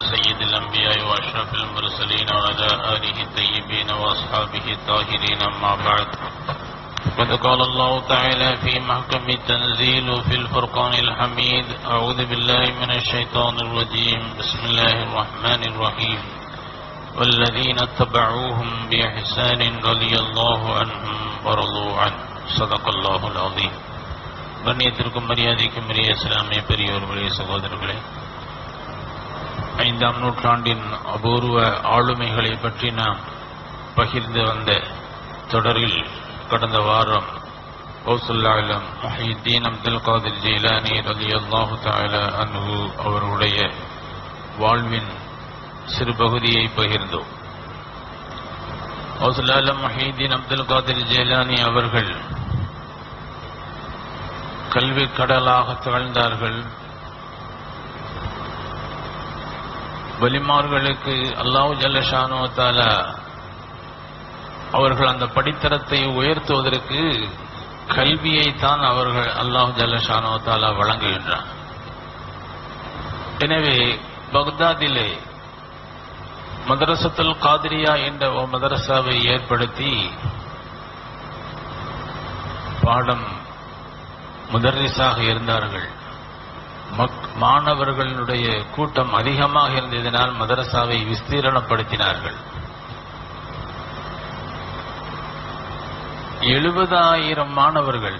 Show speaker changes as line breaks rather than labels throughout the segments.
سيد الأنبياء وأشرف المرسلين وعلى آله الطيبين وأصحابه الطاهرين أما بعد قد قال الله تعالى في محكم التنزيل في الفرقان الحميد أعوذ بالله من الشيطان الرجيم بسم الله الرحمن الرحيم والذين اتبعوهم بإحسان رضي الله عنهم ورضوا عنه صدق الله العظيم கண்ணியத்திற்கும் மரியாதைக்கும் உரிய இஸ்லாமிய பெரியோர்களே சகோதரர்களே ஐந்தாம் நூற்றாண்டின் அபூர்வ ஆளுமைகளை பற்றி நாம் பகிர்ந்து வந்த தொடரில் கடந்த வாரம் கௌசல்லாலம் மஹிதீன் அப்துல் காதிர் ஜெயிலானி ரலி அல்லாஹு தாலா அன்ஹு அவர்களுடைய வாழ்வின் சிறு பகுதியை பகிர்ந்தோம் கௌசல்லாலம் மஹிதீன் அப்துல் காதிர் ஜெயிலானி அவர்கள் கல்வி கடலாக திகழ்ந்தார்கள் வலிமார்களுக்கு அல்லாஹு ஜல்லஷானோ தாலா அவர்கள் அந்த படித்தரத்தை உயர்த்துவதற்கு கல்வியை தான் அவர்கள் அல்லாஹு ஜல்லஷானோ தாலா வழங்குகின்றார் எனவே பக்தாதிலே மதரசத்துல் காதிரியா என்ற ஒரு மதரசாவை ஏற்படுத்தி பாடம் முதர்ரிசாக இருந்தார்கள் மாணவர்களுடைய கூட்டம் அதிகமாக இருந்ததினால் மதரசாவை விஸ்தீரணப்படுத்தினார்கள் எழுபதாயிரம் மாணவர்கள்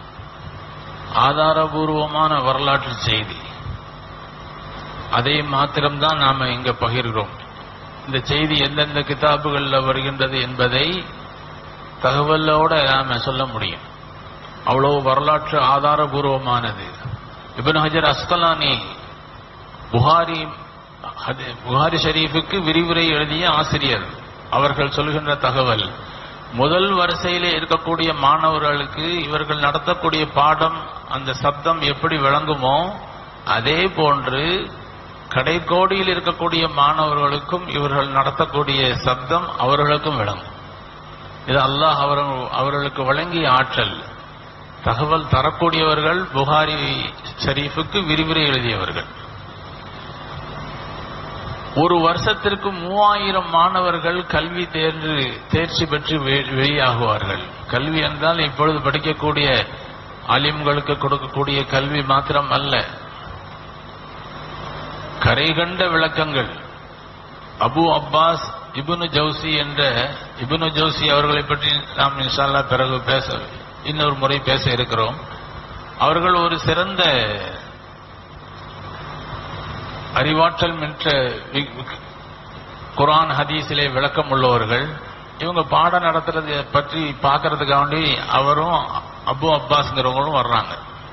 ஆதாரபூர்வமான வரலாற்று செய்தி அதை மாத்திரம்தான் நாம இங்க பகிர்கிறோம் இந்த செய்தி எந்தெந்த கிதாபுகளில் வருகின்றது என்பதை தகவலோட நாம சொல்ல முடியும் அவ்வளவு வரலாற்று ஆதாரபூர்வமானது Ibn Hajar Asqalani Bukhari Bukhari ஷரீஃபுக்கு விரிவுரை எழுதிய ஆசிரியர் அவர்கள் சொல்கின்ற தகவல் முதல் வரிசையிலே இருக்கக்கூடிய மாணவர்களுக்கு இவர்கள் நடத்தக்கூடிய பாடம் அந்த சப்தம் எப்படி விளங்குமோ அதே போன்று கடைக்கோடியில் இருக்கக்கூடிய மாணவர்களுக்கும் இவர்கள் நடத்தக்கூடிய சப்தம் அவர்களுக்கும் விளங்கும் இது அல்லாஹ் அவர்களுக்கு வழங்கிய ஆற்றல் தகவல் தரக்கூடியவர்கள் புகாரி ஷரீஃபுக்கு விரிவுரை எழுதியவர்கள் ஒரு வருஷத்திற்கு மூவாயிரம் மாணவர்கள் கல்வி தேர்ந்து தேர்ச்சி பெற்று வெளியாகுவார்கள் கல்வி என்றால் இப்பொழுது படிக்கக்கூடிய அலிம்களுக்கு கொடுக்கக்கூடிய கல்வி மாத்திரம் அல்ல கரைகண்ட விளக்கங்கள் அபு அப்பாஸ் இபுனு ஜவுசி என்ற இபுனு ஜவுசி அவர்களை பற்றி நாம் இன்ஷால்லா பிறகு பேச இன்னொரு முறை பேச இருக்கிறோம் அவர்கள் ஒரு சிறந்த அறிவாற்றல் மின்ற குரான் ஹதீஸிலே விளக்கம் உள்ளவர்கள் இவங்க பாடம் நடத்துறது பற்றி பார்க்கறதுக்காண்டி அவரும் அபு அப்பாஸ்ங்கிறவங்களும் வர்றாங்க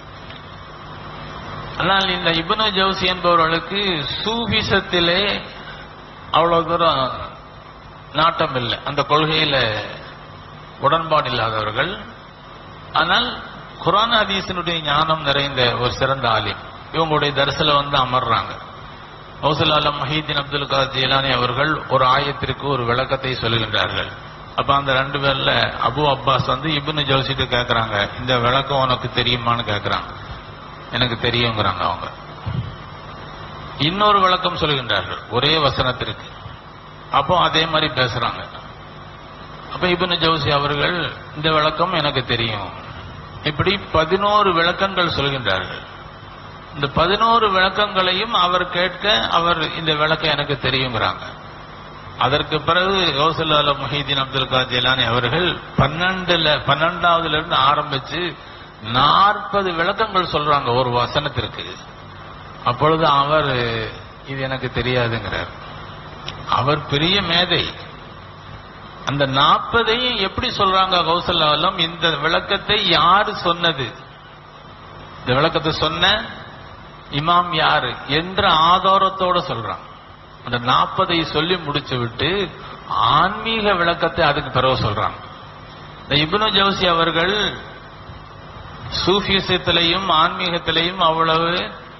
ஆனால் இந்த இபுனு ஜவுசி என்பவர்களுக்கு சூபிசத்திலே அவ்வளவு தூரம் நாட்டம் இல்லை அந்த கொள்கையில உடன்பாடு இல்லாதவர்கள் ஆனால் குரான் ஹதீஸினுடைய ஞானம் நிறைந்த ஒரு சிறந்த ஆலிம் இவங்களுடைய தரிசல வந்து அமர்றாங்க ஹவுசல்லாலம் மஹீதீன் அப்துல் கார் ஜீலானி அவர்கள் ஒரு ஆயத்திற்கு ஒரு விளக்கத்தை சொல்லுகின்றார்கள் அப்ப அந்த ரெண்டு பேர்ல அபு அப்பாஸ் வந்து இபுனு ஜோசிட்டு கேட்கறாங்க இந்த விளக்கம் உனக்கு தெரியுமான்னு கேட்கறாங்க எனக்கு தெரியுங்கிறாங்க அவங்க இன்னொரு விளக்கம் சொல்லுகின்றார்கள் ஒரே வசனத்திற்கு அப்போ அதே மாதிரி பேசுறாங்க அப்ப இபுனு ஜவுசி அவர்கள் இந்த விளக்கம் எனக்கு தெரியும் இப்படி பதினோரு விளக்கங்கள் சொல்கின்றார்கள் இந்த பதினோரு விளக்கங்களையும் அவர் கேட்க அவர் இந்த விளக்கம் எனக்கு தெரியுங்கிறாங்க அதற்கு பிறகு யோசல்லால முஹீதீன் அப்துல் கார் ஜெலானி அவர்கள் பன்னெண்டுல பன்னெண்டாவதுல இருந்து ஆரம்பிச்சு நாற்பது விளக்கங்கள் சொல்றாங்க ஒரு வசனத்திற்கு அப்பொழுது அவர் இது எனக்கு தெரியாதுங்கிறார் அவர் பெரிய மேதை அந்த நாற்பதையும் எப்படி சொல்றாங்க கௌசல்லாலம் இந்த விளக்கத்தை யாரு சொன்னது இந்த விளக்கத்தை சொன்ன இமாம் யாரு என்ற ஆதாரத்தோட சொல்றான் அந்த நாற்பதை சொல்லி முடிச்சு விட்டு ஆன்மீக விளக்கத்தை அதுக்கு பிறகு சொல்றாங்க இந்த இப்னு ஜவுசி அவர்கள் சூஃபியசத்திலையும் ஆன்மீகத்திலையும் அவ்வளவு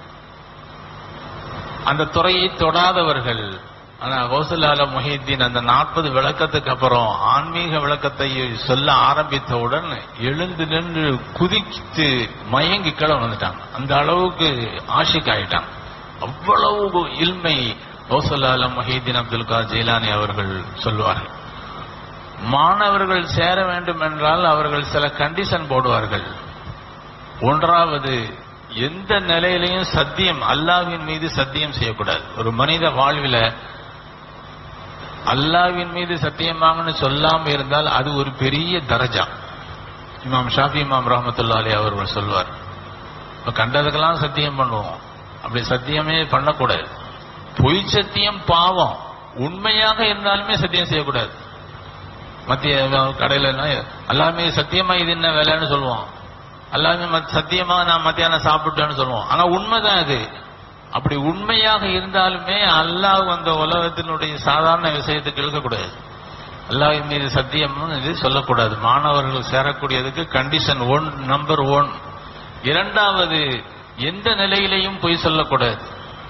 அந்த துறையை தொடாதவர்கள் ஆனா கௌசல்லால முஹித்தீன் அந்த நாற்பது விளக்கத்துக்கு அப்புறம் ஆன்மீக விளக்கத்தை சொல்ல ஆரம்பித்தவுடன் எழுந்து நின்று குதித்து மயங்கி கீழே வந்துட்டாங்க அந்த அளவுக்கு ஆஷிக் ஆயிட்டாங்க அவ்வளவு இல்மை கௌசல் ஆலம் மஹீதீன் அப்துல் கார் ஜெயிலானி அவர்கள் சொல்வார்கள் மாணவர்கள் சேர வேண்டும் என்றால் அவர்கள் சில கண்டிஷன் போடுவார்கள் ஒன்றாவது எந்த நிலையிலையும் சத்தியம் அல்லாவின் மீது சத்தியம் செய்யக்கூடாது ஒரு மனித வாழ்வில அல்லாவின் மீது சத்தியமாங்கன்னு சொல்லாம இருந்தால் அது ஒரு பெரிய தரஜா இமாம் ஷாஃபி இமாம் ரஹமத்துல்லா அலி அவர்கள் சொல்வார் இப்ப கண்டதுக்கெல்லாம் சத்தியம் பண்ணுவோம் அப்படி சத்தியமே பண்ணக்கூடாது பொய் சத்தியம் பாவம் உண்மையாக இருந்தாலுமே சத்தியம் செய்யக்கூடாது மத்திய கடையில எல்லாமே சத்தியமா இது என்ன வேலைன்னு சொல்லுவோம் எல்லாமே மத்- சத்தியமா நான் மத்தியானம் சாப்பிட்டேன்னு சொல்லுவோம் ஆனா உண்மைதான் இது அப்படி உண்மையாக இருந்தாலுமே அல்லாஹ் அந்த உலகத்தினுடைய சாதாரண விஷயத்துக்கு இழுக்கக்கூடாது அல்லாஹ் மீது சத்தியம் இது சொல்லக்கூடாது மாணவர்கள் சேரக்கூடியதுக்கு கண்டிஷன் ஒன் நம்பர் ஒன் இரண்டாவது எந்த நிலையிலையும் பொய் சொல்லக்கூடாது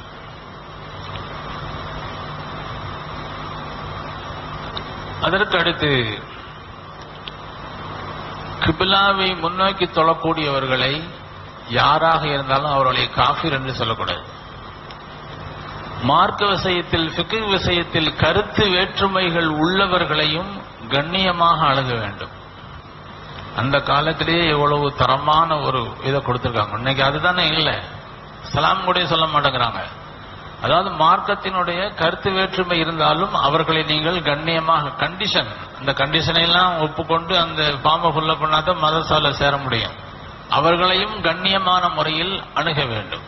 அதற்கு அடுத்து கிபிலாவை முன்னோக்கி தொழக்கூடியவர்களை யாராக இருந்தாலும் அவர்களை காஃபிர் என்று சொல்லக்கூடாது மார்க்க விஷயத்தில் ஃபிக்கு விஷயத்தில் கருத்து வேற்றுமைகள் உள்ளவர்களையும் கண்ணியமாக அணுக வேண்டும் அந்த காலத்திலேயே எவ்வளவு தரமான ஒரு இதை கொடுத்திருக்காங்க இன்னைக்கு அதுதானே இல்லை சலாம் கூட சொல்ல மாட்டேங்கிறாங்க அதாவது மார்க்கத்தினுடைய கருத்து வேற்றுமை இருந்தாலும் அவர்களை நீங்கள் கண்ணியமாக கண்டிஷன் அந்த கண்டிஷனை எல்லாம் ஒப்புக்கொண்டு அந்த பாம்பை ஃபுல்ல பண்ணாதான் மதசால சேர முடியும் அவர்களையும் கண்ணியமான முறையில் அணுக வேண்டும்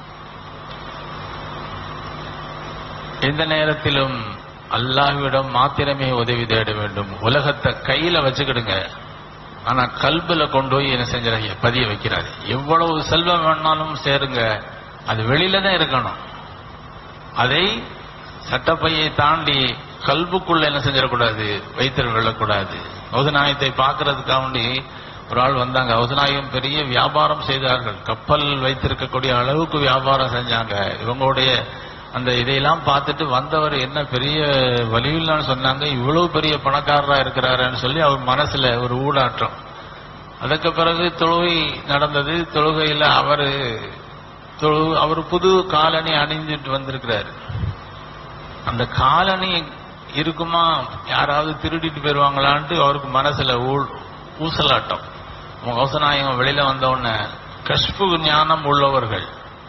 எந்த நேரத்திலும் அல்லாஹ்விடம் மாத்திரமே உதவி தேட வேண்டும் உலகத்தை கையில வச்சுக்கிடுங்க ஆனா கல்புல கொண்டு போய் என்ன செஞ்சிடாங்க பதிய வைக்கிறாரு எவ்வளவு செல்வம் வேணாலும் சேருங்க அது வெளியில தான் இருக்கணும் அதை சட்டப்பையை தாண்டி கல்புக்குள்ள என்ன செஞ்சிடக்கூடாது வைத்திரு விழக்கூடாது ஔதநாயகத்தை பார்க்கறதுக்காக வேண்டி ஒரு ஆள் வந்தாங்க ஔதநாயகம் பெரிய வியாபாரம் செய்தார்கள் கப்பல் வைத்திருக்கக்கூடிய அளவுக்கு வியாபாரம் செஞ்சாங்க இவங்களுடைய அந்த இதையெல்லாம் பார்த்துட்டு வந்தவர் என்ன பெரிய வலியில்லான்னு சொன்னாங்க இவ்வளவு பெரிய பணக்காரரா இருக்கிறாருன்னு சொல்லி அவர் மனசுல ஒரு ஊடாட்டம் அதுக்கு பிறகு தொழுகை நடந்தது தொழுகையில அவரு தொழு அவர் புது காலணி அணிஞ்சிட்டு வந்திருக்கிறாரு அந்த காலணி இருக்குமா யாராவது திருடிட்டு போயிருவாங்களான்ட்டு அவருக்கு மனசுல ஊ- ஊசலாட்டம் அவசநாயகம் வெளியில வந்த உடனே கஷ்பு ஞானம் உள்ளவர்கள்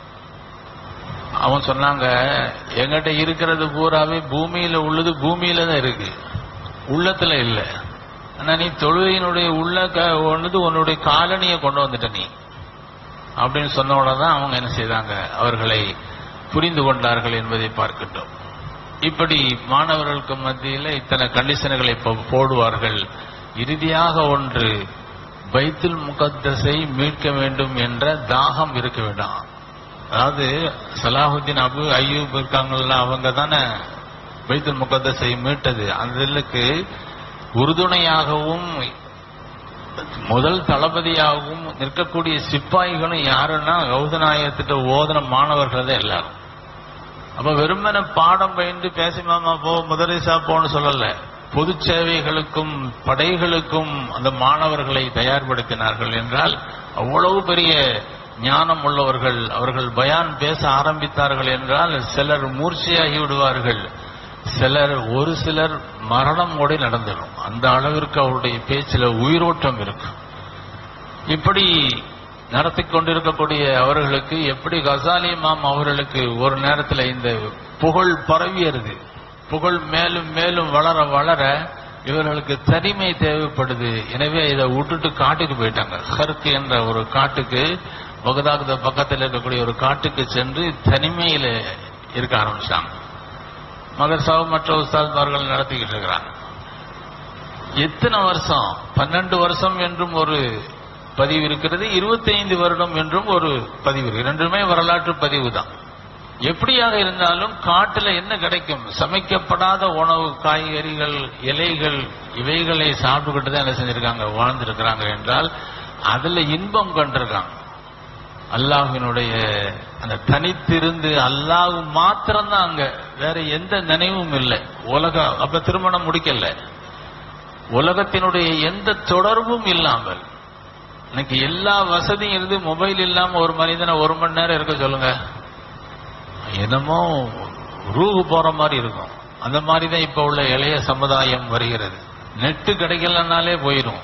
அவன் சொன்னாங்க எங்கிட்ட இருக்கிறது பூராவே பூமியில உள்ளது பூமியில தான் இருக்கு உள்ளத்துல இல்ல ஆனா நீ தொழுகையினுடைய உள்ள க- ஒண்ணுது உன்னுடைய காலனியை கொண்டு வந்துட்ட நீ அப்படின்னு சொன்ன உடனே தான் அவங்க என்ன செய்தாங்க அவர்களை புரிந்து கொண்டார்கள் என்பதை பார்க்கட்டும் இப்படி மாணவர்களுக்கு மத்தியில் இத்தனை கண்டிஷன்களை போ- போடுவார்கள் இறுதியாக ஒன்று பைத்துல் முகத்தஸை மீட்க வேண்டும் என்ற தாகம் இருக்க வேண்டாம் அதாவது சலாஹுத்தீன் அபு ஐயூப் இருக்காங்கல்ல அவங்க தானே பைத்துல் முகத்தஸை மீட்டது அதுக்கு உறுதுணையாகவும் முதல் தளபதியாகவும் நிற்கக்கூடிய சிப்பாய்களும் யாருன்னா கௌதநாயகத்திட்ட ஓதன மாணவர்கள் தான் எல்லாரும் அப்ப வெறுமன பாடம் பயின்று பேசிமாமா போ முதலிசா போன்னு சொல்லல பொது சேவைகளுக்கும் படைகளுக்கும் அந்த மாணவர்களை தயார்படுத்தினார்கள் என்றால் அவ்வளவு பெரிய ஞானம் உள்ளவர்கள் அவர்கள் பயான் பேச ஆரம்பித்தார்கள் என்றால் சிலர் மூர்ச்சையாகி விடுவார்கள் சிலர் ஒரு சிலர் மரணம் கூட நடந்துடும் அந்த அளவிற்கு அவருடைய பேச்சில் உயிரோட்டம் இருக்கும் இப்படி நடத்தி கொண்டிருக்கக்கூடிய அவர்களுக்கு எப்படி கசாலி இமாம் அவர்களுக்கு ஒரு நேரத்தில் இந்த புகழ் பரவியது புகழ் மேலும் மேலும் வளர வளர இவர்களுக்கு தனிமை தேவைப்படுது எனவே இதை விட்டுட்டு காட்டுக்கு போயிட்டாங்க ஹர்க் என்ற ஒரு காட்டுக்கு பகதாத் பக்கத்தில் இருக்கக்கூடிய ஒரு காட்டுக்கு சென்று தனிமையில இருக்க ஆரம்பிச்சாங்க மதர்சாவும் மற்ற உஸ்தாத்மார்கள் நடத்திக்கிட்டு இருக்கிறாங்க எத்தனை வருஷம் பன்னெண்டு வருஷம் என்றும் ஒரு பதிவு இருக்கிறது 25 வருடம் என்றும் ஒரு பதிவு இருக்கு ரெண்டுமே வரலாற்று பதிவு தான் எப்படியாக இருந்தாலும் காட்டுல என்ன கிடைக்கும் சமைக்கப்படாத உணவு காய்கறிகள் இலைகள் இவைகளை சாப்பிட்டுக்கிட்டு தான் என்ன செஞ்சிருக்காங்க வாழ்ந்திருக்கிறாங்க என்றால் அதுல இன்பம் கண்டிருக்காங்க அல்லாஹ்வினுடைய அந்த தனித்திருந்து அல்லாஹ் மாத்திரம்தான் அங்க வேற எந்த நினைவும் இல்லை உலக அப்ப திருமணம் முடிக்கல உலகத்தினுடைய எந்த தொடர்பும் இல்லாமல் இன்னைக்கு எல்லா வசதியும் இருந்து மொபைல் இல்லாம ஒரு மனிதனை ஒரு மணி நேரம் இருக்க சொல்லுங்க என்னமோ ரூஹு போற மாதிரி இருக்கும் அந்த மாதிரி தான் இப்ப உள்ள இளைய சமுதாயம் வருகிறது நெட்டு கிடைக்கலனாலே போயிடும்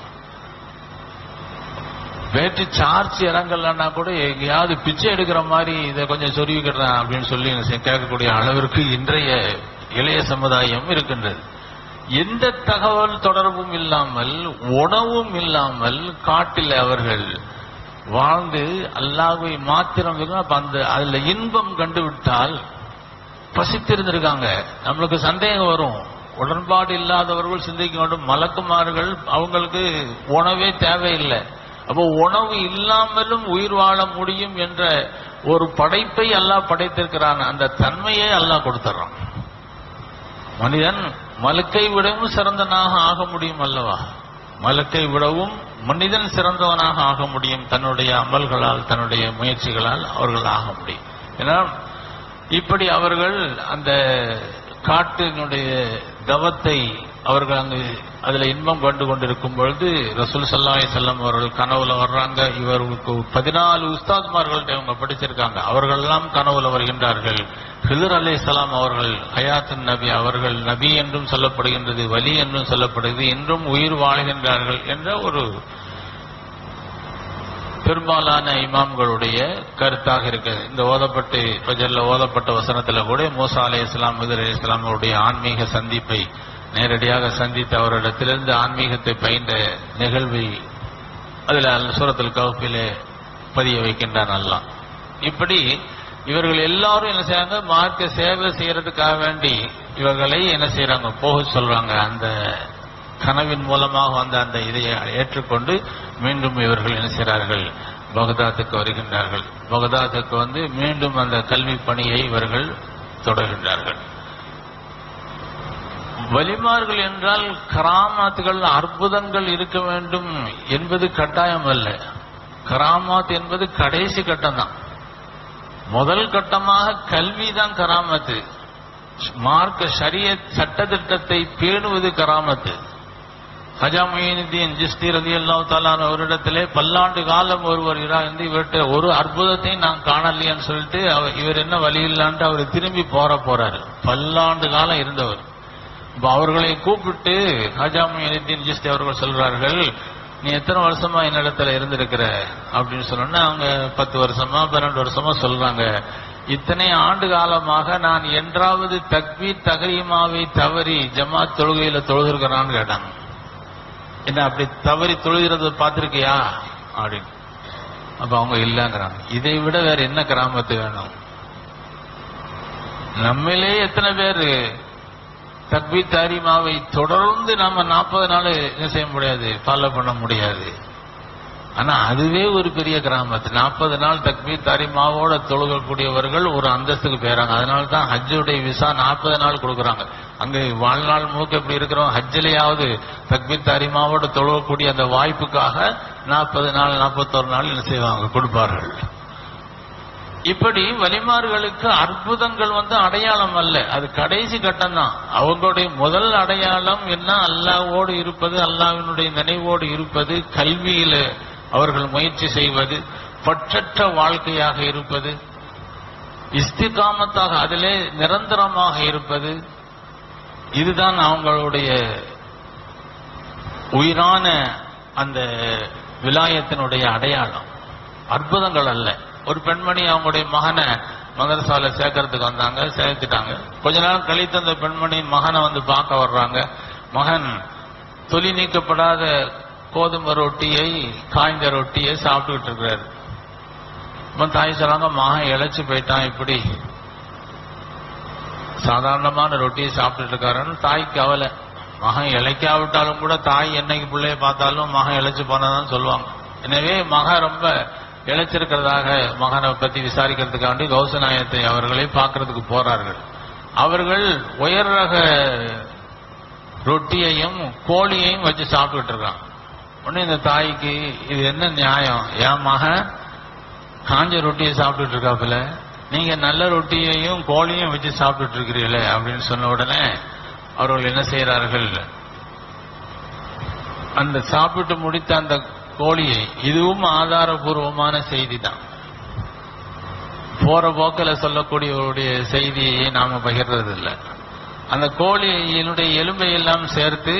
பேட்டரி சார்ஜ் இறங்கலன்னா கூட எங்கேயாவது பிச்சை எடுக்கிற மாதிரி இதை கொஞ்சம் சொருவிக்கிறேன் அப்படின்னு சொல்லி கேட்கக்கூடிய அளவிற்கு இன்றைய இளைய சமுதாயம் இருக்கின்றது எந்த தகவல் தொடர்பும் இல்லாமல் உணவும் இல்லாமல் காட்டில் அவர்கள் வாழ்ந்து அல்லாஹ்வை மாத்திரம் இருக்கணும். அப்ப அந்த அதுல இன்பம் கண்டுவிட்டால் பசித்திருந்திருக்காங்க நம்மளுக்கு சந்தேகம் வரும் உடன்பாடு இல்லாதவர்கள் சிந்திக்க வேண்டும் மலக்குமார்கள் அவங்களுக்கு உணவே தேவையில்லை அப்போ உணவு இல்லாமலும் உயிர் வாழ முடியும் என்ற ஒரு படைப்பை அல்லாஹ் படைத்திருக்கிறான் அந்த தன்மையை அல்லாஹ் கொடுத்துறான் மனிதன் மலக்கை விடவும் சிறந்தனாக ஆக முடியும் அல்லவா மலக்கை விடவும் மனிதன் சிறந்தவனாக ஆக முடியும் தன்னுடைய அமல்களால் தன்னுடைய முயற்சிகளால் அவர்கள் ஆக முடியும் ஏன்னா இப்படி அவர்கள் அந்த காட்டினுடைய தவத்தை அவர்கள் அங்கு அதுல இன்பம் கண்டு கொண்டிருக்கும் பொழுது ரசூல் சல்லாஹி செல்லம் அவர்கள் கனவுல வர்றாங்க இவருக்கு பதினாலு உஸ்தாத்மார்கள்ட்ட இவங்க படிச்சிருக்காங்க அவர்கள் எல்லாம் கனவுல வருகின்றார்கள் ஹிதர் அலை சலாம் அவர்கள் ஹயாத்தின் நபி அவர்கள் நபி என்றும் சொல்லப்படுகின்றது வலி என்றும் சொல்லப்படுகிறது இன்றும் உயிர் வாழ்கின்றார்கள் என்ற ஒரு பெரும்பாலான இமாம்களுடைய கருத்தாக இருக்கு இந்த ஓதப்பட்டு பஜர்ல ஓதப்பட்ட வசனத்துல கூட மூசா அலை இஸ்லாம் முதிர் அலி இஸ்லாம் அவருடைய ஆன்மீக சந்திப்பை நேரடியாக சந்தித்து அவரிடத்திலிருந்து ஆன்மீகத்தை பயின்ற நிகழ்வை அதுல அல் சூரத்துல் கவுப்பிலே பதிய வைக்கின்றான் அல்லாஹ் இப்படி இவர்கள் எல்லாரும் என்ன செய்றாங்க மார்க்க சேவை செய்யறதுக்காக வேண்டி இவர்களை என்ன செய்றாங்க போக சொல்றாங்க அந்த கனவின் மூலமாக வந்த அந்த இதை ஏற்றுக்கொண்டு மீண்டும் இவர்கள் என்ன செய்கிறார்கள் பகதாத்துக்கு வருகின்றார்கள் பகதாத்துக்கு வந்து மீண்டும் அந்த கல்வி பணியை இவர்கள் தொடர்கின்றார்கள் வலிமார்கள் என்றால் கராமாத்துகள் அற்புதங்கள் இருக்க வேண்டும் என்பது கட்டாயம் அல்ல கராமாத் என்பது கடைசி கட்டம் தான் முதல் கட்டமாக கல்வி தான் கராமத்து மார்க்க ஷரிய சட்டத்திட்டத்தை பேணுவது கராமத்து ஹஜா மொயினுddin ஜிஸ்தி ரதி அல்லாஹ் தாலான அவரிடத்திலே பல்லாண்டு காலம் ஒருவர் இருந்து இவர்கிட்ட ஒரு அற்புதத்தையும் நான் காணலையேன்னு சொல்லிட்டு அவர் இவர் என்ன வழி இல்லான்ட்டு அவர் திரும்பி போற போறாரு பல்லாண்டு காலம் இருந்தவர் இப்ப அவர்களை கூப்பிட்டு ஹஜா மொயினுddin ஜிஸ்தி அவர்கள் சொல்றார்கள் நீ எத்தனை வருஷமா என்னிடத்துல இருந்திருக்கிற அப்படின்னு சொன்னோன்னா அவங்க பத்து வருஷமா பன்னெண்டு வருஷமா சொல்றாங்க இத்தனை ஆண்டு காலமாக நான் என்றாவது தக்பீர் தகரீமாவை தவறி ஜமாத் தொழுகையில தொழுதிருக்கிறான்னு கேட்டாங்க என்ன அப்படி தவறி தொழுகிறது பார்த்திருக்கியா அப்படின்னு அப்ப அவங்க இல்லங்கிறாங்க இதை விட வேற என்ன கிராமத்து வேணும் நம்மளே எத்தனை பேர் தக்பீர் தாரிமாவை தொடர்ந்து நம்ம நாற்பது நாள் என்ன செய்ய முடியாது ஃபாலோ பண்ண முடியாது ஆனா அதுவே ஒரு பெரிய கிராமத்து நாற்பது நாள் தக்பீர் தாரிமாவோட தொழுகக்கூடியவர்கள் ஒரு அந்தஸ்துக்கு போயிறாங்க அதனால தான் ஹஜ்ஜுடைய விசா நாற்பது நாள் கொடுக்குறாங்க அங்க வாழ்நாள் முழுக்க இப்படி இருக்கிறோம் ஹஜ்ஜிலையாவது தக்பீர் தாரிமாவோட தொழுகக்கூடிய அந்த வாய்ப்புக்காக நாற்பது நாள் நாற்பத்தோரு நாள் என்ன செய்வாங்க கொடுப்பார்கள் இப்படி வலிமார்களுக்கு அற்புதங்கள் வந்து அடையாளம் அல்ல அது கடைசி கட்டம் தான் அவங்களுடைய முதல் அடையாளம் என்ன அல்லாவோடு இருப்பது அல்லாவினுடைய நினைவோடு இருப்பது கல்வியில அவர்கள் முயற்சி செய்வது பற்றற்ற வாழ்க்கையாக இருப்பது இஸ்திகாமத்தாக அதிலே நிரந்தரமாக இருப்பது இதுதான் அவங்களுடைய உயிரான அந்த விலாயத்தினுடைய அடையாளம் அற்புதங்கள் அல்ல ஒரு பெண்மணி அவங்களுடைய மகனை மதரசால சேர்க்கறதுக்கு வந்தாங்க சேர்த்துட்டாங்க கொஞ்ச நாள் கழித்து அந்த பெண்மணியின் மகனை வந்து பார்க்க வர்றாங்க மகன் தொலி நீக்கப்படாத கோதுமை ரொட்டியை காய்ந்த ரொட்டியை சாப்பிட்டுக்கிட்டு இருக்கிறாரு அப்ப தாய் சொல்றாங்க மகன் இழைச்சு போயிட்டான் இப்படி சாதாரணமான ரொட்டியை சாப்பிட்டுட்டு இருக்காருன்னு தாய்க்கு கவலை மகன் இழைக்காவிட்டாலும் கூட தாய் என்னைக்கு பிள்ளைய பார்த்தாலும் மகன் இழைச்சு போனதான் சொல்லுவாங்க எனவே மகன் ரொம்ப இழைச்சிருக்கிறதாக மகனை பத்தி விசாரிக்கிறதுக்காண்டி கௌசநாயத்தை அவர்களை பார்க்கறதுக்கு போறார்கள் அவர்கள் உயர் ரக ரொட்டியையும் கோழியையும் வச்சு சாப்பிட்டுட்டு இருக்காங்க உடனே இந்த தாய்க்கு இது என்ன நியாயம் என் மகன் காஞ்ச ரொட்டியை சாப்பிட்டுட்டு இருக்காப்புல நீங்க நல்ல ரொட்டியையும் கோழியும் வச்சு சாப்பிட்டுட்டு இருக்கிறீங்களே அப்படின்னு சொன்ன உடனே அவர்கள் என்ன செய்யறார்கள் அந்த சாப்பிட்டு முடித்த அந்த கோழியை இதுவும் ஆதாரபூர்வமான செய்தி தான் போற போக்கில் சொல்லக்கூடியவருடைய செய்தியை நாம பகிர்றது இல்லை அந்த கோழியினுடைய எலும்பை எல்லாம் சேர்த்து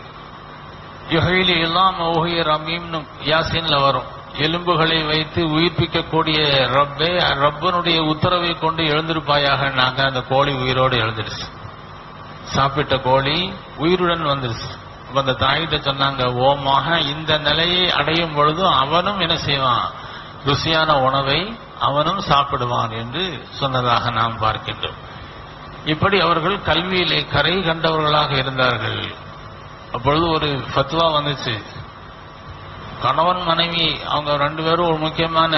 யுகைலி எல்லாம் ஓகிய ரமீம்னு யாசின்ல வரும் எலும்புகளை வைத்து உயிர்ப்பிக்கக்கூடிய ரப்பே ரப்பனுடைய உத்தரவை கொண்டு எழுந்திருப்பாயாக நாங்க அந்த கோழி உயிரோடு எழுந்துருச்சு சாப்பிட்ட கோழி உயிருடன் வந்துருச்சு அப்ப அந்த தாயிட்ட சொன்னாங்க ஓ மகன் இந்த நிலையை அடையும் பொழுதும் அவனும் என்ன செய்வான் ருசியான உணவை அவனும் சாப்பிடுவான் என்று சொன்னதாக நாம் பார்க்கின்றோம் இப்படி அவர்கள் கல்வியிலே கரை கண்டவர்களாக இருந்தார்கள் அப்பொழுது ஒரு ஃபத்வா வந்துச்சு கணவன் மனைவி அவங்க ரெண்டு பேரும் ஒரு முக்கியமான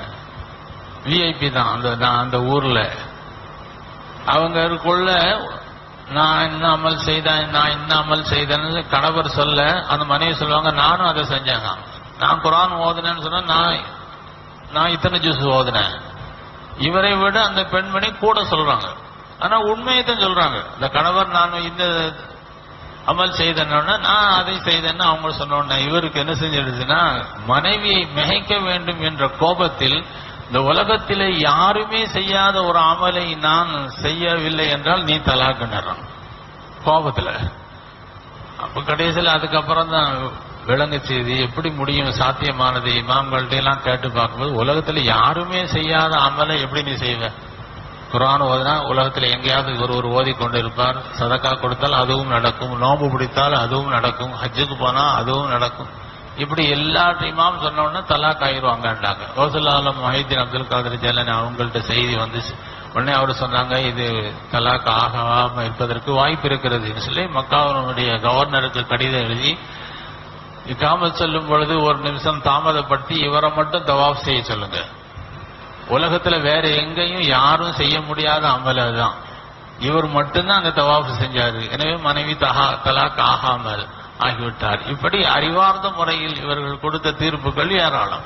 விஐபி தான் அந்த நான் அந்த ஊர்ல அவங்களுக்குள்ள நான் என்ன அமல் செய்தேன் நான் என்ன அமல் செய்தேன்னு கணவர் சொல்ல அந்த மனைவி சொல்லுவாங்க நானும் அதை செஞ்சேங்க நான் குரான் ஓதுனேன்னு சொன்னா நான் நான் இத்தனை ஜூஸ் ஓதுனேன் இவரை விட அந்த பெண்மணி கூட சொல்றாங்க ஆனா உண்மையை தான் சொல்றாங்க இந்த கணவர் நான் இந்த அமல் செய்தேன்னா நான் அதை செய்தேன்னு அவங்க சொன்னோன்னே இவருக்கு என்ன செஞ்சிடுச்சுன்னா மனைவியை மிகைக்க வேண்டும் என்ற கோபத்தில் இந்த உலகத்திலே யாருமே செய்யாத ஒரு அமலை நான் செய்யவில்லை என்றால் நீ தலாக்குன்றான் கோபத்துல அப்ப கடைசியில் அதுக்கப்புறம் தான் விளங்குச்சு இது எப்படி முடியும் சாத்தியமானது இமாம்கள்ட்ட எல்லாம் கேட்டு பார்க்கும்போது உலகத்துல யாருமே செய்யாத அமலை எப்படி நீ செய்வ குரான் ஓதினா உலகத்துல எங்கேயாவது ஒரு ஒரு ஓதி கொண்டு இருப்பார் சதக்கா கொடுத்தால் அதுவும் நடக்கும் நோம்பு பிடித்தால் அதுவும் நடக்கும் ஹஜ்ஜுக்கு போனா அதுவும் நடக்கும் இப்படி எல்லா இமாம் சொன்ன உடனே தலாக் ஆயிடுவாங்கன்றாங்க ரோசல்லாலம் மஹிதீன் அப்துல் காதர் ஜெயலலிதா அவங்கள்ட்ட செய்தி வந்துச்சு உடனே அவர் சொன்னாங்க இது தலாக் ஆகாம இருப்பதற்கு வாய்ப்பு இருக்கிறதுன்னு சொல்லி மக்காவினுடைய கவர்னருக்கு கடிதம் எழுதி இக்காமல் சொல்லும் பொழுது ஒரு நிமிஷம் தாமதப்படுத்தி இவரை மட்டும் தவாப் செய்ய சொல்லுங்க உலகத்துல வேற எங்கேயும் யாரும் செய்ய முடியாத அமல் அதுதான் இவர் மட்டும்தான் அந்த தவாஃப் செஞ்சாரு எனவே மனைவி தகா தலாக் ஆகாமல் ஆகிவிட்டார் இப்படி அறிவார்ந்த முறையில் இவர்கள் கொடுத்த தீர்ப்புகள் ஏராளம்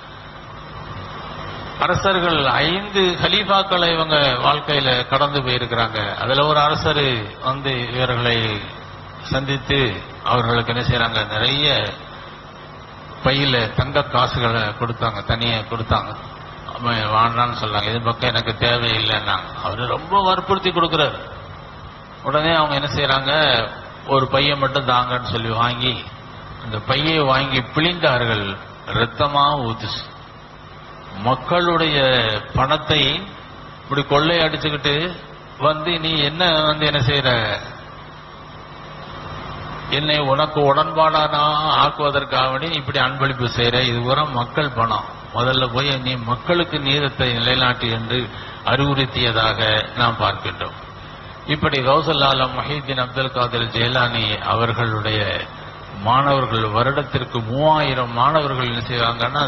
அரசர்கள் ஐந்து ஹலீஃபாக்களை இவங்க வாழ்க்கையில கடந்து போயிருக்கிறாங்க அதுல ஒரு அரசர் வந்து இவர்களை சந்தித்து அவர்களுக்கு என்ன செய்யறாங்க நிறைய பையில தங்க காசுகளை கொடுத்தாங்க தனியா கொடுத்தாங்க அவன் வாண்டான்னு சொன்னாங்க இது பக்கம் எனக்கு தேவையில்லைன்னாங்க அவரு ரொம்ப வற்புறுத்தி கொடுக்கிறாரு உடனே அவங்க என்ன செய்யறாங்க ஒரு பையை மட்டும் தாங்கன்னு சொல்லி வாங்கி அந்த பையை வாங்கி பிழிந்தார்கள் ரத்தமா ஊத்துச்சு மக்களுடைய பணத்தை இப்படி கொள்ளை அடிச்சுக்கிட்டு வந்து நீ என்ன வந்து என்ன செய்யற என்னை உனக்கு உடன்பாடானா ஆக்குவதற்காக வேண்டி நீ இப்படி அன்பளிப்பு செய்யற இது பூரா மக்கள் பணம் முதல்ல போய் நீ மக்களுக்கு நீதத்தை நிலைநாட்டு என்று அறிவுறுத்தியதாக நாம் பார்க்கின்றோம் இப்படி கௌசல்லால மஹீதீன் அப்துல் காதிர் ஜெயலானி அவர்களுடைய மாணவர்கள் வருடத்திற்கு மூவாயிரம் மாணவர்கள் என்ன செய்வாங்கன்னா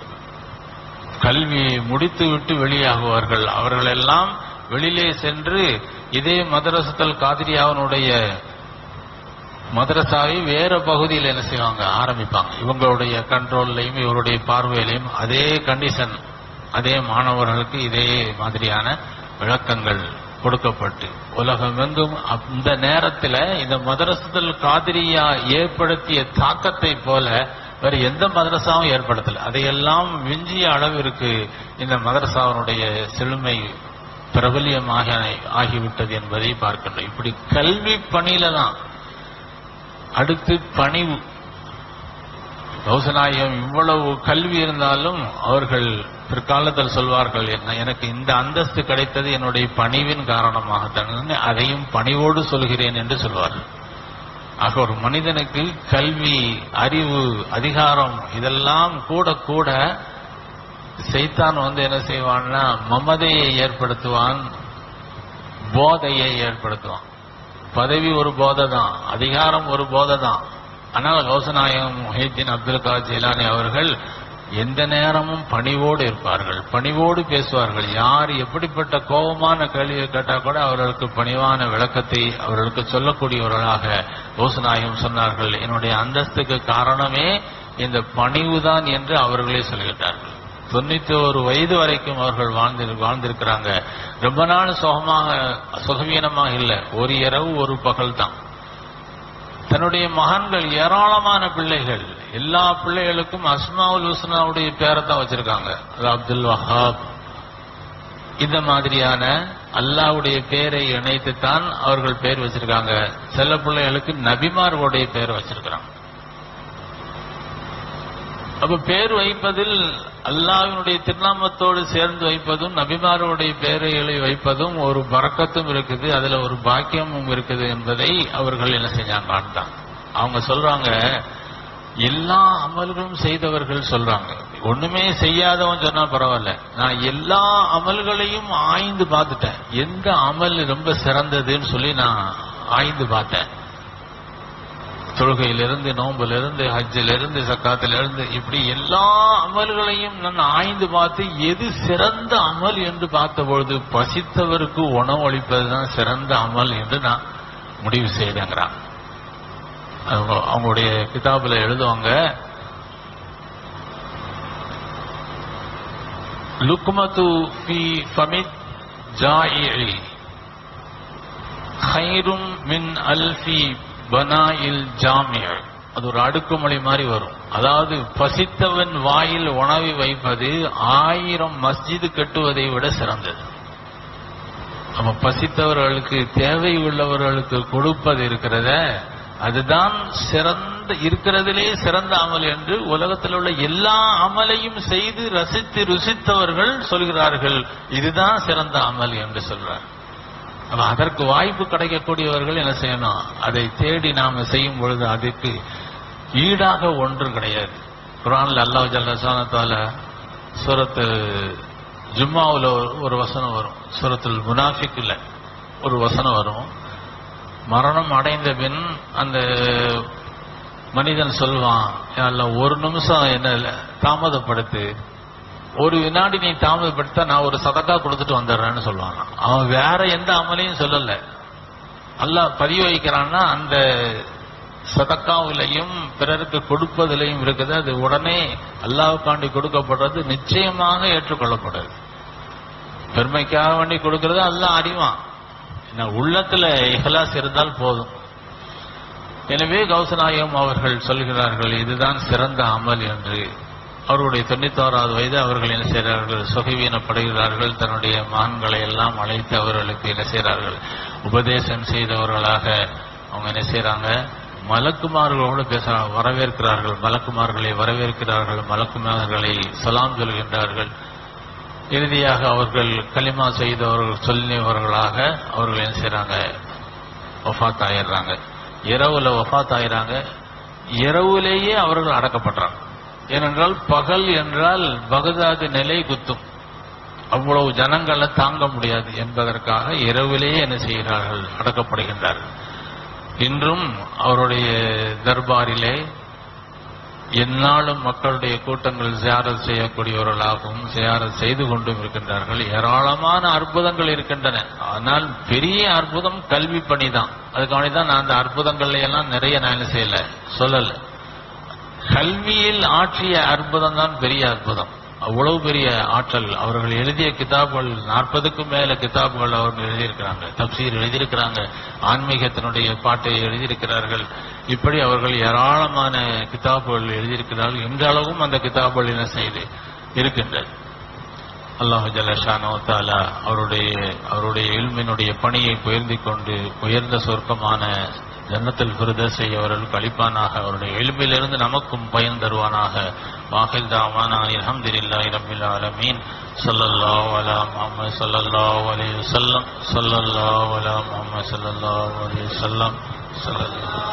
கல்வியை முடித்து விட்டு வெளியாகுவார்கள் அவர்கள் எல்லாம் வெளியிலே சென்று இதே மதரசத்தல் காதிரியாவனுடைய மதரசாவை வேற பகுதியில் என்ன செய்வாங்க ஆரம்பிப்பாங்க இவங்களுடைய கண்ட்ரோல்லையும் இவருடைய பார்வையிலையும் அதே கண்டிஷன் அதே மாணவர்களுக்கு இதே மாதிரியான விளக்கங்கள் கொடுக்கப்பட்டு உலகமெங்கும் அந்த நேரத்தில் இந்த மதரசத்தில் காதிரியா ஏற்படுத்திய தாக்கத்தை போல வேற எந்த மதரசாவும் ஏற்படுத்தல அதையெல்லாம் விஞ்சிய அளவிற்கு இந்த மதரசாவினுடைய செழுமை பிரபல்யமாக ஆகிவிட்டது என்பதை பார்க்கின்றோம் இப்படி கல்வி பணியில தான் அடுத்து பணிவு கௌசநாயகம் இவ்வளவு கல்வி இருந்தாலும் அவர்கள் பிற்காலத்தில் சொல்வார்கள் என்ன எனக்கு இந்த அந்தஸ்து கிடைத்தது என்னுடைய பணிவின் காரணமாகத்தான் அதையும் பணிவோடு சொல்கிறேன் என்று சொல்வார்கள் ஆக ஒரு மனிதனுக்கு கல்வி அறிவு அதிகாரம் இதெல்லாம் கூட கூட செய்தான் வந்து என்ன செய்வான்னா மமதையை ஏற்படுத்துவான் போதையை ஏற்படுத்துவான் பதவி ஒரு போதை தான் அதிகாரம் ஒரு போதை தான் ஆனால் கௌசநாயகம் முஹிதீன் அப்துல் காத் ஜிலானி அவர்கள் எந்த நேரமும் பணிவோடு இருப்பார்கள் பணிவோடு பேசுவார்கள் யார் எப்படிப்பட்ட கோபமான கேள்வியை கேட்டால் கூட அவர்களுக்கு பணிவான விளக்கத்தை அவர்களுக்கு சொல்லக்கூடியவர்களாக கௌசநாயகம் சொன்னார்கள் என்னுடைய அந்தஸ்துக்கு காரணமே இந்த பணிவுதான் என்று அவர்களே சொல்கிறார்கள் தொண்ணூத்தி ஒரு வயது வரைக்கும் அவர்கள் வாழ்ந்து வாழ்ந்திருக்கிறாங்க ரொம்ப நாள் சுகமாக சுகவீனமாக இல்லை ஒரு இரவு ஒரு பகல் தான் தன்னுடைய மகன்கள் ஏராளமான பிள்ளைகள் எல்லா பிள்ளைகளுக்கும் அஸ்மாவுல் ஹுஸ்னாவுடைய பேரை தான் வச்சிருக்காங்க அது அப்துல் வஹாப் இந்த மாதிரியான அல்லாஹ்வுடைய பேரை இணைத்துத்தான் அவர்கள் பேர் வச்சிருக்காங்க சில பிள்ளைகளுக்கு நபிமார்களுடைய பேர் வச்சிருக்கிறாங்க அப்ப பேர் வைப்பதில் அல்லாஹ்வினுடைய திருநாமத்தோடு சேர்ந்து வைப்பதும் நபிமார்களுடைய பேரைகளை வைப்பதும் ஒரு பறக்கத்தும் இருக்குது அதுல ஒரு பாக்கியமும் இருக்குது என்பதை அவர்கள் என்ன செஞ்சாங்க ஆண்டாங்க அவங்க சொல்றாங்க எல்லா அமல்களும் செய்தவர்கள் சொல்றாங்க ஒண்ணுமே செய்யாதவன் சொன்னா பரவாயில்ல நான் எல்லா அமல்களையும் ஆய்ந்து பார்த்துட்டேன் எந்த அமல் ரொம்ப சிறந்ததுன்னு சொல்லி நான் ஆய்ந்து பார்த்தேன் தொழுகையிலிருந்து நோம்பிலிருந்து ஹஜ்ஜிலிருந்து சக்காத்திலிருந்து இப்படி எல்லா அமல்களையும் நான் ஆய்ந்து பார்த்து எது சிறந்த அமல் என்று பார்த்தபொழுது பசித்தவருக்கு உணவளிப்பதுதான் சிறந்த அமல் என்று நான் முடிவு செய்தேங்கிறான் அவங்க அவங்களுடைய கிதாபுல எழுதுவாங்க லுக்மத்து ஃபி ஃபமித் ஜாயிழி ஹைரும் மின் அல்ஃபி பனாயில் ஜாமிய அது ஒரு அடுக்குமொழி மாதிரி வரும் அதாவது பசித்தவன் வாயில் உணவை வைப்பது ஆயிரம் மஸ்ஜிது கட்டுவதை விட சிறந்தது நம்ம பசித்தவர்களுக்கு தேவை உள்ளவர்களுக்கு கொடுப்பது இருக்கிறத அதுதான் சிறந்த இருக்கிறதிலே சிறந்த அமல் என்று உலகத்தில் உள்ள எல்லா அமலையும் செய்து ரசித்து ருசித்தவர்கள் சொல்கிறார்கள் இதுதான் சிறந்த அமல் என்று சொல்றார் அப்ப அதற்கு வாய்ப்பு கிடைக்கக்கூடியவர்கள் என்ன செய்யணும் அதை தேடி நாம செய்யும் பொழுது அதுக்கு ஈடாக ஒன்று கிடையாது குரான்ல அல்லாஹ் ஜல்லசானத்தால சூரத்து ஜும்மாவுல ஒரு- ஒரு வசனம் வரும் சூரத்துல் முனாஃபிக்ல ஒரு வசனம் வரும் மரணம் அடைந்த பின் அந்த மனிதன் சொல்வான் "யா அல்லாஹ், ஒரு நிமிஷம் என்ன தாமதப்படுத்து ஒரு வினாடி நீ தாமதப்படுத்தா நான் ஒரு சதக்கா கொடுத்துட்டு வந்துடுறேன்னு சொல்லுவான் அவன் வேற எந்த அமலையும் சொல்லல அல்லாஹ் பதிவு வைக்கிறான்னா அந்த சதக்காவிலையும் பிறருக்கு கொடுப்பதிலையும் இருக்குது அது உடனே அல்லாவுக்காண்டி கொடுக்கப்படுறது நிச்சயமாக ஏற்றுக்கொள்ளப்படுது பெருமைக்காக வேண்டி கொடுக்கறது அல்லாஹ் அறிவான் என்ன உள்ளத்துல இஹ்லாஸ் இருந்தால் போதும் எனவே கௌசநாயகம் அவர்கள் சொல்கிறார்கள் இதுதான் சிறந்த அமல் என்று அவருடைய தொண்ணூத்தோராவது வயது அவர்கள் என்ன செய்கிறார்கள் சுகவீனப்படுகிறார்கள் தன்னுடைய மகன்களை எல்லாம் அழைத்து அவர்களுக்கு என்ன செய்கிறார்கள் உபதேசம் செய்தவர்களாக அவங்க என்ன செய்றாங்க மலக்குமார்களோடு பேசுறாங்க வரவேற்கிறார்கள் மலக்குமார்களை வரவேற்கிறார்கள் மலக்குமார்களை சலாம் சொல்கின்றார்கள் இறுதியாக அவர்கள் களிமா செய்தவர்கள் சொல்லியவர்களாக அவர்கள் என்ன செய்றாங்க வஃபாத் ஆயிடுறாங்க இரவுல வஃபாத் ஆயிடுறாங்க இரவுலேயே அவர்கள் அடக்கப்படுறாங்க ஏனென்றால் பகல் என்றால் பகதாது நிலை குத்தும் அவ்வளவு ஜனங்களை தாங்க முடியாது என்பதற்காக இரவிலேயே என்ன செய்கிறார்கள் அடக்கப்படுகின்றார்கள் இன்றும் அவருடைய தர்பாரிலே எந்நாளும் மக்களுடைய கூட்டங்கள் ஜியாரத் செய்யக்கூடியவர்களாகவும் ஜியாரத் செய்து கொண்டும் இருக்கின்றார்கள் ஏராளமான அற்புதங்கள் இருக்கின்றன ஆனால் பெரிய அற்புதம் கல்வி பணி தான் அதுக்காண்டி தான் நான் அந்த அற்புதங்கள்ல எல்லாம் நிறைய நான் என்ன செய்யல சொல்லல கல்வியில் ஆற்றிய அற்புதம் தான் பெரிய அற்புதம் அவ்வளவு பெரிய ஆற்றல் அவர்கள் எழுதிய கிதாபுகள் நாற்பதுக்கும் மேல கிதாபுகள் அவர்கள் எழுதியிருக்கிறாங்க தப்சீர் எழுதியிருக்கிறாங்க ஆன்மீகத்தினுடைய பாட்டை எழுதியிருக்கிறார்கள் இப்படி அவர்கள் ஏராளமான கிதாபுகள் எழுதியிருக்கிறார்கள் இன்றளவும் அந்த கிதாபுகள் என்ன செய்து இருக்கின்றது அல்லாஹு ஜல்லஷானோ தாலா அவருடைய அவருடைய இல்மினுடைய பணியை உயர்ந்திக் கொண்டு உயர்ந்த சொர்க்கமான ஜன்னத்தில் பிரதேசை அவர்களுக்கு அளிப்பானாக அவருடைய எலும்பிலிருந்து நமக்கும் பயன் தருவானாக வாஹில் தாவானா அல்ஹம்துலில்லாஹி ரப்பில் ஆலமீன் ஸல்லல்லாஹு அலா முஹம்மது ஸல்லல்லாஹு அலைஹி வஸல்லம் ஸல்லல்லாஹு அலா முஹம்மது ஸல்லல்லாஹு அலைஹி வஸல்லம் ஸல்லல்லாஹு